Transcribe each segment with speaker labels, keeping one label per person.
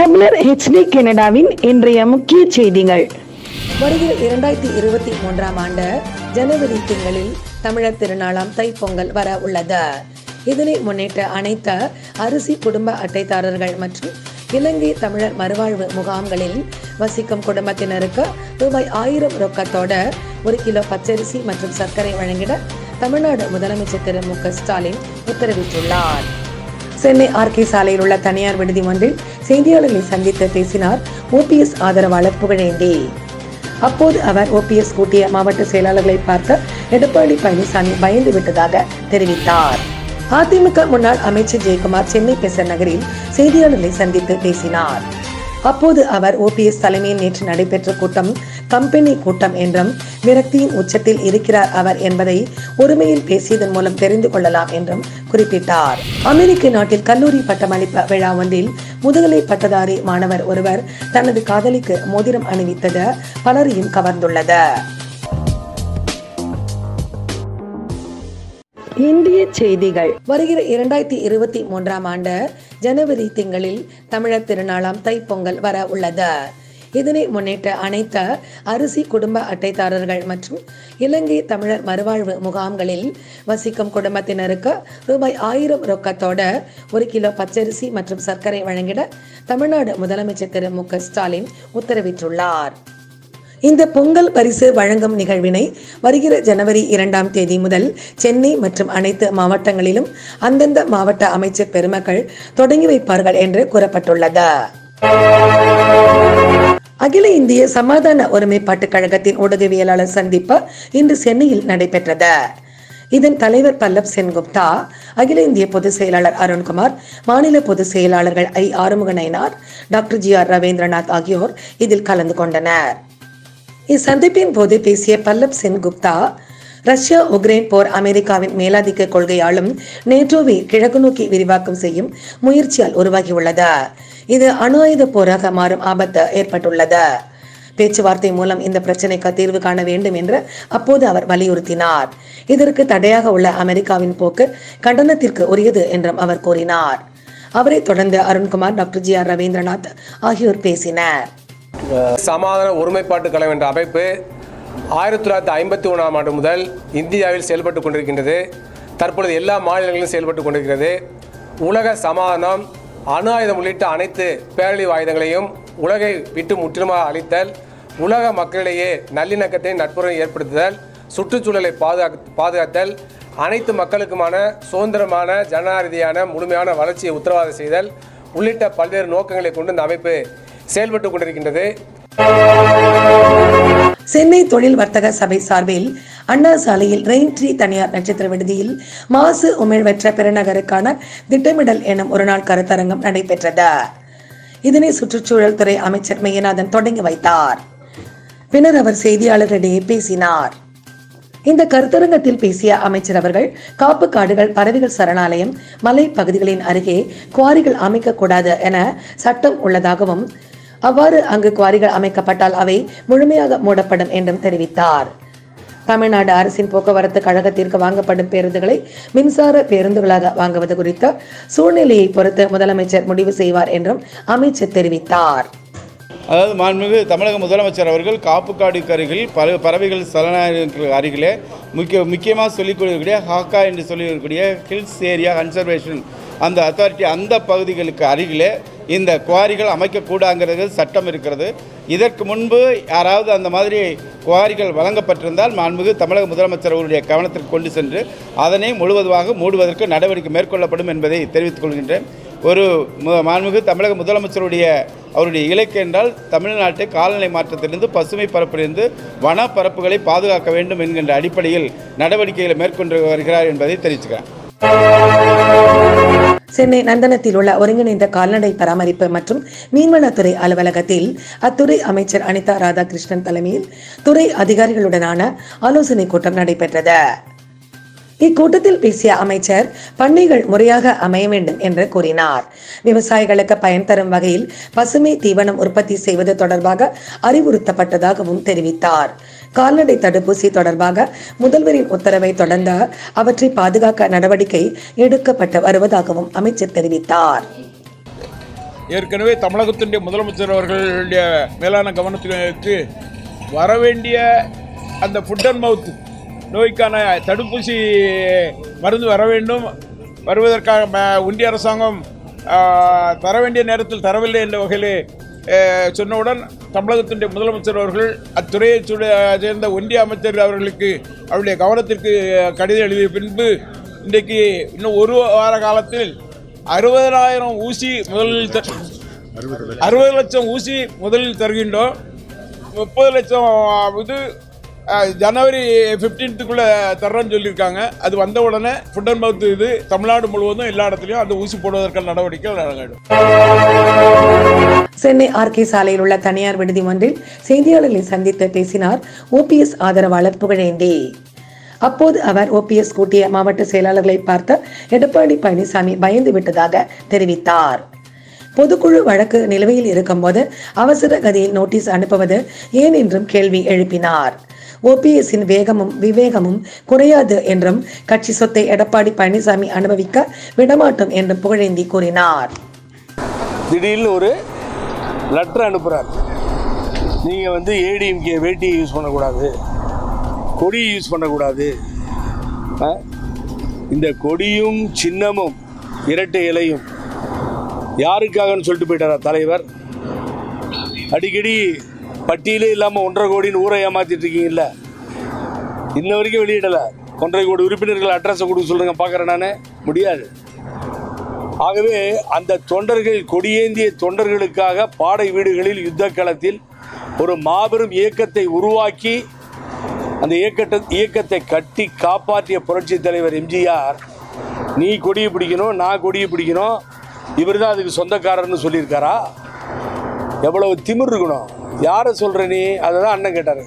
Speaker 1: தமிழர் ஹெச்டி கனடாவின் இன்றைய முக்கிய செய்திகள்
Speaker 2: வருகிற இரண்டாயிரத்தி இருபத்தி மூன்றாம் ஆண்டு ஜனவரி திங்களில் தமிழர் திருநாளாம் தைப்பொங்கல் வர உள்ளது இதனை முன்னிட்டு அனைத்து அரிசி குடும்ப அட்டைதாரர்கள் மற்றும் இலங்கை தமிழர் மறுவாழ்வு முகாம்களில் வசிக்கும் குடும்பத்தினருக்கு ரூபாய் ஆயிரம் ரொக்கத்தோட ஒரு கிலோ பச்சரிசி மற்றும் சர்க்கரை வழங்கிட தமிழ்நாடு முதலமைச்சர் திரு மு க ஸ்டாலின் உத்தரவிட்டுள்ளார் சென்னை ஆர்கே சாலையில் உள்ள தனியார் விடுதி ஒன்றில் செய்தியாளர்களை சந்தித்து பேசினார் ஓபிஎஸ் ஆதரவாளர் புகழேந்தி அப்போது அவர் ஓபிஎஸ் கூட்டிய மாவட்ட செயலாளர்களை பார்த்த எடப்பாடி பழனிசாமி பயந்து விட்டதாக தெரிவித்தார் அதிமுக முன்னாள் அமைச்சர் ஜெயக்குமார் சென்னை பெசர் நகரில் செய்தியாளர்களை சந்தித்து பேசினார் அப்போது அவர் ஓபிஎஸ் தலைமையில் நேற்று நடைபெற்ற கூட்டம் கம்பெனி கூட்டம் என்றும் விரக்தியின் உச்சத்தில் இருக்கிறார் அவர் என்பதை ஒருமையில் பேசியதன் மூலம் தெரிந்து கொள்ளலாம் என்றும் குறிப்பிட்டார் அமெரிக்க நாட்டில் கல்லூரி பட்டமளிப்பு விழா ஒன்றில் முதுகலை பட்டதாரி மாணவர் ஒருவர் தனது காதலிக்கு மோதிரம் அணிவித்தது பலரையும் கவர்ந்துள்ளது
Speaker 1: இந்திய செய்திகள்
Speaker 2: வருகிற இரண்டாயிரத்தி இருபத்தி மூன்றாம் ஆண்டு ஜனவரி திங்களில் தமிழர் திருநாளாம் தைப்பொங்கல் வர உள்ளது இதனை முன்னிட்டு அனைத்து அரிசி குடும்ப அட்டைதாரர்கள் மற்றும் இலங்கை தமிழர் மறுவாழ்வு முகாம்களில் வசிக்கும் குடும்பத்தினருக்கு ரூபாய் ஆயிரம் ரொக்கத்தோட ஒரு கிலோ பச்சரிசி மற்றும் சர்க்கரை வழங்கிட தமிழ்நாடு முதலமைச்சர் திரு மு க ஸ்டாலின் உத்தரவிட்டுள்ளார் இந்த பொங்கல் பரிசு வழங்கும் நிகழ்வினை வருகிற ஜனவரி இரண்டாம் தேதி முதல் சென்னை மற்றும் அனைத்து மாவட்டங்களிலும் அந்தந்த மாவட்ட அமைச்சர் பெருமக்கள் தொடங்கி வைப்பார்கள் என்று கூறப்பட்டுள்ளது அகில இந்திய சமாதான ஒருமைப்பாட்டுக் கழகத்தின் ஊடகவியலாளர் சந்திப்பு இன்று சென்னையில் நடைபெற்றது இதன் தலைவர் பல்லப் சென்குப்தா அகில இந்திய பொதுச் செயலாளர் அருண்குமார் மாநில பொதுச் செயலாளர்கள் I Arumuga Nainar doctor G R Ravindranath ஆகியோர் இதில் கலந்து கொண்டனர் இச்சந்திப்பின் போது பேசிய பல்லப் சென்குப்தா ரஷ்யா உக்ரைன் போர் அமெரிக்காவின் மேலாதிக்க கொள்கையாலும் நேட்டோவை கிழக்கு நோக்கி விரிவாக்கம் செய்யும் முயற்சியால் உருவாகியுள்ளது இது அணு ஆயுத போராக மாறும் ஆபத்து ஏற்பட்டுள்ளது பேச்சுவார்த்தை மூலம் இந்த பிரச்சனைக்கு தீர்வு காண வேண்டும் என்று அப்போது அவர் வலியுறுத்தினார் இதற்கு தடையாக உள்ள அமெரிக்காவின் போக்கு கண்டனத்திற்கு உரியது என்றும் அவர் கூறினார் அவரை தொடர்ந்து Arunkumar doctor G R Ravindranath ஆகியோர் பேசினர்
Speaker 3: சமாதான ஒருமைப்பாட்டு கழகம் என்ற அமைப்பு ஆயிரத்தி தொள்ளாயிரத்தி ஐம்பத்தி ஒன்றாம் ஆண்டு முதல் இந்தியாவில் செயல்பட்டு கொண்டிருக்கின்றது தற்பொழுது எல்லா மாநிலங்களிலும் செயல்பட்டு கொண்டிருக்கிறது உலக சமாதானம் அணு ஆயுதம் உள்ளிட்ட அனைத்து பேரழிவு ஆயுதங்களையும் உலகை விட்டு முற்றிலுமாக அழித்தல் உலக மக்களிடையே நல்லிணக்கத்தை நட்புறவை ஏற்படுத்துதல் சுற்றுச்சூழலை பாதுகா பாதுகாத்தல் அனைத்து மக்களுக்குமான சுதந்திரமான ஜனநாயக முழுமையான வளர்ச்சியை உத்தரவாதம் செய்தல் உள்ளிட்ட பல்வேறு நோக்கங்களை கொண்டு இந்த அமைப்பு செயல்பட்டு கொண்டிருக்கின்றது
Speaker 2: சென்னை தொழில் வர்த்தக சபை சார்பில் அண்ணா சாலையில் ரெயின் ட்ரீ தனியார் நட்சத்திர விடுதியில் மாசு உமிழ்வற்ற பெருநகருக்கான திட்டமிடல் எனும் ஒருநாள் கருத்தரங்கம் நடைபெற்றது இதனை சுற்றுச்சூழல் துறை அமைச்சர் மெய்யநாதன் தொடங்கி வைத்தார் பின்னர் அவர் செய்தியாளர்களிடையே பேசினார் இந்த கருத்தரங்கத்தில் பேசிய அமைச்சர் அவர்கள் காப்பு காடுகள் பறவைகள் சரணாலயம் மலை பகுதிகளின் அருகே குவாரிகள் அமைக்கக்கூடாது என சட்டம் உள்ளதாகவும் அவ்வாறு அங்கு குவாரிகள் அமைக்கப்பட்டால் அவை முழுமையாக மூடப்படும் என்றும் தெரிவித்தார் தமிழ்நாடு அரசின் போக்குவரத்து கழகத்திற்கு வாங்கப்படும் பேருந்துகளை மின்சார பேருந்துகளாக வாங்குவது குறித்த சூழ்நிலையை பொறுத்து முதலமைச்சர் முடிவு செய்வார் என்றும் அமைச்சர் தெரிவித்தார்
Speaker 4: அதாவது மாண்புமிகு தமிழக முதலமைச்சர் அவர்கள் காப்புக்காடுக்கு அருகில் பல பறவைகள் சரணாலயங்களுக்கு அருகிலே முக்கிய முக்கியமாக சொல்லிக் கொடுக்கக்கூடிய ஹாக்கா என்று சொல்லியிருக்கக்கூடிய ஹில்ஸ் ஏரியா கன்சர்வேஷன் அந்த அத்தாரிட்டி அந்த பகுதிகளுக்கு அருகிலே இந்த குவாரிகள் அமைக்கக்கூடாங்கிறது சட்டம் இருக்கிறது இதற்கு முன்பு யாராவது அந்த மாதிரி குவாரிகள் வழங்கப்பட்டிருந்தால் மாண்புமிகு தமிழக முதலமைச்சர் அவருடைய கவனத்திற்கு கொண்டு சென்று அதனை முழுவதுமாக மூடுவதற்கு நடவடிக்கை மேற்கொள்ளப்படும் என்பதை தெரிவித்துக் கொள்கின்றேன் ஒரு மு- மாண்புமிகு தமிழக முதலமைச்சருடைய அவருடைய இலக்கு என்றால் தமிழ்நாட்டை காலநிலை மாற்றத்திலிருந்து பசுமை பரப்பிலிருந்து வன பரப்புகளை பாதுகாக்க வேண்டும் என்கின்ற அடிப்படையில் நடவடிக்கைகளை மேற்கொண்டு வருகிறார் என்பதை தெரிவிச்சுக்கிறேன்
Speaker 2: சென்னை நந்தனத்தில் உள்ள ஒருங்கிணைந்த கால்நடை பராமரிப்பு மற்றும் மீன்வளத்துறை அலுவலகத்தில் அத்துறை அமைச்சர் அனிதா ராதாகிருஷ்ணன் தலைமையில் துறை அதிகாரிகளுடனான ஆலோசனை கூட்டம் நடைபெற்றது இக்கூட்டத்தில் பேசிய அமைச்சர் பண்ணைகள் முறையாக அமைய வேண்டும் என்று கூறினார் விவசாயிகளுக்கு பயன் தரும் வகையில் பசுமை தீவனம் உற்பத்தி செய்வது தொடர்பாக அறிவுறுத்தப்பட்டதாகவும் தெரிவித்தார் கால்நடை தடுப்பூசி தொடர்பாக முதல்வரின் உத்தரவை தொடர்ந்து அவற்றை பாதுகாக்க நடவடிக்கை எடுக்கப்பட்டு வருவதாகவும் அமைச்சர் தெரிவித்தார்
Speaker 5: ஏற்கனவே தமிழகத்தினுடைய முதலமைச்சர் அவர்களுடைய மேலான கவனத்திற்கு வரவேண்டிய அந்த ஃபுட் அண்ட் மவுத் நோய்க்கான தடுப்பூசி மருந்து வர வேண்டும் வருவதற்காக ம- ஒன்றிய அரசாங்கம் ஆ, தர வேண்டிய நேரத்தில் தரவில்லை என்ற வகையில் அஹ், சொன்னவுடன் தமிழகத்தினுடைய முதலமைச்சர் அவர்கள் அத்துறையை சுட- சேர்ந்த ஒன்றிய அமைச்சர் அவர்களுக்கு அவருடைய கவனத்திற்கு கடிதம் எழுதிய பின்பு இன்றைக்கு இன்னும் ஒரு வார காலத்தில் அறுபதாயிரம் ஊசி முதலில் த- அறுபது லட்சம் ஊசி முதலில் தருகின்றோம் முப்பது லட்சம் இது அஹ், ஜனவரி ஃபிஃப்டீன்த்துக்குள்ளே தர்றேன்னு சொல்லியிருக்காங்க அது வந்த உடனே ஃபுட் அண்ட் மவுத் இது தமிழ்நாடு முழுவதும் எல்லா இடத்துலையும் அந்த ஊசி போடுவதற்கான நடவடிக்கைகள் நடக்கும்
Speaker 2: சென்னை ஆர்கே சாலையில் உள்ள தனியார் விடுதி ஒன்றில் செய்தியாளர்களை சந்தித்து பேசினார் ஓபிஎஸ் ஆதரவாளர் புகழேந்தி அப்போது அவர் ஓபிஎஸ் கூட்டிய மாவட்ட செயலாளர்களை பார்த்த எடப்பாடி பழனிசாமி பயந்து விட்டதாக தெரிவித்தார் பொதுக்குழு வழக்கு நிலுவையில் இருக்கும்போது அவசர கதியில் நோட்டீஸ் அனுப்புவது ஏன் என்றும் கேள்வி எழுப்பினார் ஓபிஎஸ்ஸின் வேகமும் விவேகமும் குறையாது என்றும் கட்சி சொத்தை எடப்பாடி பழனிசாமி அனுபவிக்க விடமாட்டோம் என்றும் புகழேந்தி கூறினார்
Speaker 6: திடீர்னு ஒரு லெட்டர் அனுப்புகிறார் நீங்கள் வந்து ஏடிஎம்கே வேட்டியை யூஸ் பண்ணக்கூடாது கொடியை யூஸ் பண்ணக்கூடாது ஆ? இந்த கொடியும் சின்னமும் இரட்டை இலையும் யாருக்காகன்னு சொல்லிட்டு போயிட்டாரா தலைவர் அடிக்கடி பட்டியலே இல்லாமல் ஒன்றரை கோடின்னு ஊரை ஏமாத்திட்டு இருக்கீங்கல்ல இன்ன வரைக்கும் வெளியிடலை ஒன்றரை கோடி உறுப்பினர்கள் அட்ரஸை கொடுக்க சொல்லுங்க பார்க்குறேன் நான் முடியாது ஆகவே அந்த தொண்டர்கள் கொடியேந்திய தொண்டர்களுக்காக பாடை வீடுகளில் யுத்த களத்தில் ஒரு மாபெரும் இயக்கத்தை உருவாக்கி அந்த இயக்கத்தை இயக்கத்தை கட்டி காப்பாற்றிய புரட்சி தலைவர் எம்ஜிஆர் நீ கொடியை பிடிக்கணும் நான் கொடியை பிடிக்கணும் இவர் தான் அதுக்கு சொந்தக்காரர்னு சொல்லியிருக்காரா எவ்வளவு திமிர் இருக்கணும் யாரை சொல்ற நீ அதை தான் அண்ணன் கேட்டார்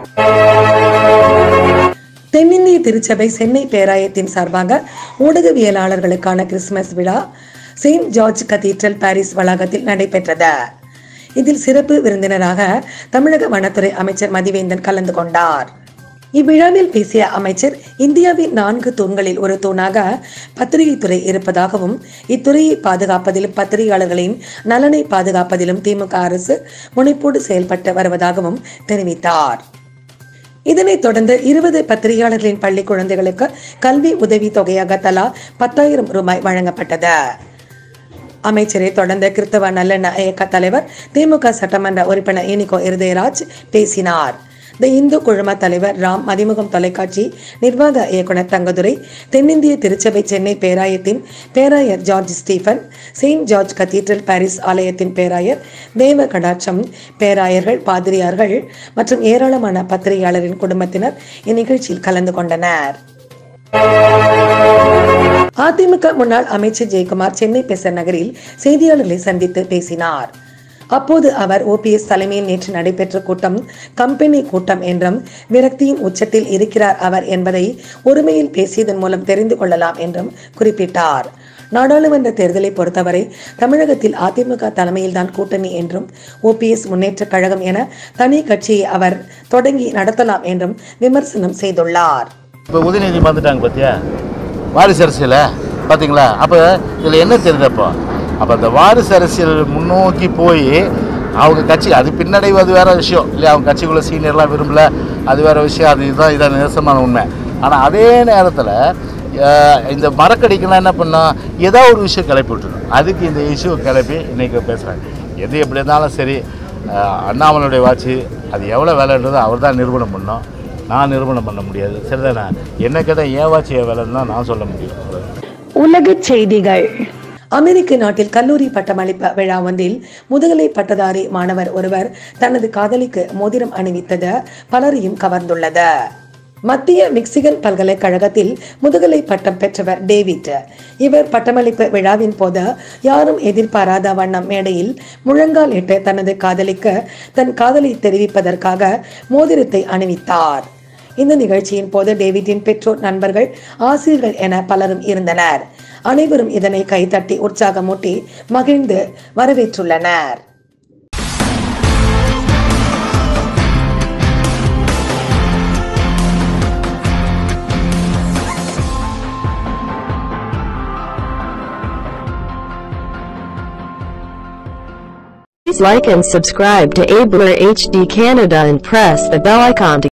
Speaker 2: தென்னிந்திய திருச்சபை சென்னை பேராயத்தின் சார்பாக ஊடகவியலாளர்களுக்கான கிறிஸ்துமஸ் விழா செயின்ட் ஜார்ஜ் கதீட்ரல் பாரிஸ் வளாகத்தில் நடைபெற்றது இதில் சிறப்பு விருந்தினராக தமிழக வனத்துறை அமைச்சர் மதிவேந்தன் கலந்து கொண்டார் இவ்விழாவில் பேசிய அமைச்சர் இந்தியாவின் நான்கு தூண்களில் ஒரு தூணாக பத்திரிகை துறை இருப்பதாகவும் இத்துறையை பாதுகாப்பதிலும் பத்திரிகையாளர்களின் நலனை பாதுகாப்பதிலும் திமுக அரசு முனைப்போடு செயல்பட்டு வருவதாகவும் தெரிவித்தார் இதனைத் தொடர்ந்து இருபது பத்திரிகையாளர்களின் பள்ளி குழந்தைகளுக்கு கல்வி உதவி தொகையாக தலா பத்தாயிரம் ரூபாய் வழங்கப்பட்டது அமைச்சரை தொடர்ந்து கிறிஸ்தவ நல்லெண்ண இயக்க தலைவர் திமுக சட்டமன்ற உறுப்பினர் இனிகோ இருதயராஜ் பேசினார் தி இந்து குழும தலைவர் ராம் மதிமுகம் தொலைக்காட்சி நிர்வாக இயக்குனர் தங்கதுரை தென்னிந்திய திருச்சபை சென்னை பேராயத்தின் பேராயர் George Stephen saint George cathedral parish ஆலயத்தின் பேராயர் தேவ கடாட்சம் பேராயர்கள் பாதிரியார்கள் மற்றும் ஏராளமான பத்திரிகையாளரின் குடும்பத்தினர் இந்நிகழ்ச்சியில் கலந்து கொண்டனர் அதிமுக முன்னாள் அமைச்சர் ஜெயக்குமார் சென்னை பெசர் நகரில் செய்தியாளர்களை சந்தித்து பேசினார் அப்போது அவர் ஓபிஎஸ் தலைமையில் நேற்று நடைபெற்ற கூட்டம் கம்பெனி கூட்டம் என்றும் விரக்தியின் உச்சத்தில் இருக்கிறார் அவர் என்பதை ஒருமையில் பேசியதன் மூலம் தெரிந்து கொள்ளலாம் என்றும் குறிப்பிட்டார் நாடாளுமன்ற தேர்தலை பொறுத்தவரை தமிழகத்தில் அதிமுக தலைமையில்தான் கூட்டணி என்றும் ஓபிஎஸ் முன்னேற்ற கழகம் என தனி கட்சியை அவர் தொடங்கி நடத்தலாம் என்றும் விமர்சனம் செய்துள்ளார்
Speaker 7: இப்போ உதயநிதி வந்துட்டாங்க பார்த்தியா வாரிசு அரசியல் பார்த்தீங்களா அப்போ இதில் என்ன தெரியுது அப்போ அப்போ அந்த வாரிசு அரசியல் முன்னோக்கி போய் அவங்க கட்சி அது பின்னடைவு அது வேற விஷயம் இல்லையா அவங்க கட்சிக்குள்ளே சீனியர்லாம் விரும்பல அது வேற விஷயம் அது இதுதான் இதான் நிரசமான உண்மை ஆனால் அதே நேரத்தில் இந்த மரக்கடிக்கெல்லாம் என்ன பண்ணோம் ஏதோ ஒரு விஷயம் கிளப்பி விட்டுரும் அதுக்கு இந்த இஷ்யூ கிளப்பி இன்றைக்கி பேசுகிறாங்க எது எப்படி இருந்தாலும் சரி அஹ், அண்ணாமலையுடைய வாட்சி அது எவ்வளோ வேலைன்றதை அவர் தான் நிரூபணம் பண்ணோம் நான் நிரூபணம் பண்ண முடியாது சரிதானே என்ன கேட்டால் ஏன் வாட்சி என் வேலைன்னு தான் நான் சொல்ல முடியும்
Speaker 1: உலகச் செய்திகள்
Speaker 2: அமெரிக்க நாட்டில் கல்லூரி பட்டமளிப்பு விழா ஒன்றில் முதுகலை பட்டதாரி மாணவர் ஒருவர் தனது காதலிக்கு மோதிரம் அணிவித்தது பலரையும் கவர்ந்துள்ளது மத்திய மிக்சிகன் பல்கலைக்கழகத்தில் முதுகலை பட்டம் பெற்றவர் டேவிட் இவர் பட்டமளிப்பு விழாவின் போது யாரும் எதிர்பாராத வண்ணம் மேடையில் முழங்கால் இட்டு தனது காதலிக்கு தன் காதலை தெரிவிப்பதற்காக மோதிரத்தை அணிவித்தார் இந்த நிகழ்ச்சியின் போது டேவிட்டின் பெற்றோர் நண்பர்கள் ஆசிரியர்கள் என பலரும் இருந்தனர் அனைவரும் இதனை கைதட்டி உற்சாகமூட்டி மகிழ்ந்து வரவேற்றுள்ளனர்
Speaker 8: Please like and subscribe to Abler HD Canada and press the bell icon to